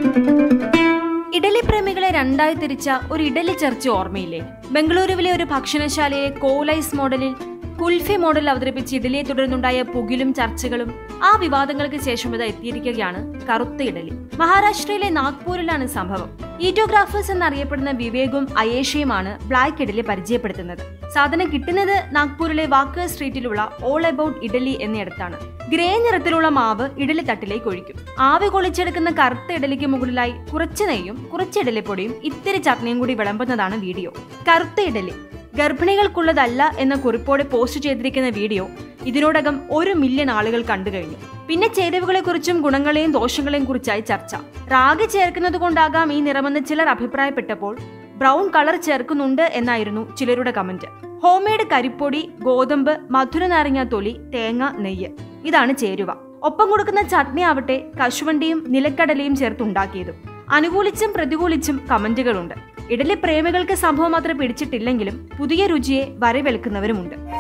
ഇഡലി പ്രേമികളെ രണ്ടായി തിരിച്ച ഒരു ഇഡലി ചർച്ച ഓർമ്മയില്ലേ ബംഗളൂരുവിലെ ഒരു ഭക്ഷണശാലയെ കോലൈസ് മോഡലിൽ കുൽഫി മോഡൽ അവതരിപ്പിച്ച് ഇഡലിയെ തുടർന്നുണ്ടായ പുകിലും ചർച്ചകളും ആ വിവാദങ്ങൾക്ക് ശേഷം ഇത് എത്തിയിരിക്കുകയാണ് കറുത്ത ഇഡലി മഹാരാഷ്ട്രയിലെ നാഗ്പൂരിലാണ് സംഭവം ഈറ്റോഗ്രാഫേഴ്സ് എന്നറിയപ്പെടുന്ന വിവേകും അയേഷയുമാണ് ബ്ലാക്ക് ഇഡലി പരിചയപ്പെടുത്തുന്നത് സാധനം കിട്ടുന്നത് നാഗ്പൂരിലെ വാക്കർ സ്ട്രീറ്റിലുള്ള ഓൾ അബൌട്ട് ഇഡലി എന്നിടത്താണ് ഗ്രേ നിറത്തിലുള്ള മാവ് ഇഡലി തട്ടിലേക്ക് ഒഴിക്കും ആവി കൊളിച്ചെടുക്കുന്ന കറുത്ത ഇഡലിക്ക് മുകളിലായി കുറച്ച് നെയ്യും കുറച്ച് ഇഡലിപ്പൊടിയും ഇത്തിരി ചട്നിയും കൂടി വിളമ്പുന്നതാണ് വീഡിയോ കറുത്ത ഇഡലി ഗർഭിണികൾക്കുള്ളതല്ല എന്ന കുറിപ്പോടെ പോസ്റ്റ് ചെയ്തിരിക്കുന്ന വീഡിയോ ഇതിനോടകം ഒരു മില്യൺ ആളുകൾ കണ്ടു കഴിഞ്ഞു പിന്നെ ചേരുവകളെക്കുറിച്ചും ഗുണങ്ങളെയും ദോഷങ്ങളെയും കുറിച്ചായി ചർച്ച റാഗി ചേർക്കുന്നത് കൊണ്ടാകാം ഈ നിറമെന്ന് ചിലർ അഭിപ്രായപ്പെട്ടപ്പോൾ ബ്രൗൺ കളർ ചേർക്കുന്നുണ്ട് എന്നായിരുന്നു ചിലരുടെ കമന്റ് ഹോംമെയ്ഡ് കരിപ്പൊടി ഗോതമ്പ് മധുര നാരങ്ങ തൊലി തേങ്ങ നെയ്യ് ഇതാണ് ചേരുവ ഒപ്പം കൊടുക്കുന്ന ചട്നി ആവട്ടെ കശുവണ്ടിയും നിലക്കടലയും ചേർത്തുണ്ടാക്കിയതും അനുകൂലിച്ചും പ്രതികൂലിച്ചും കമന്റുകളുണ്ട് ഇഡലി പ്രേമികൾക്ക് സംഭവം അത്ര പിടിച്ചിട്ടില്ലെങ്കിലും പുതിയ രുചിയെ വരവേൽക്കുന്നവരുമുണ്ട്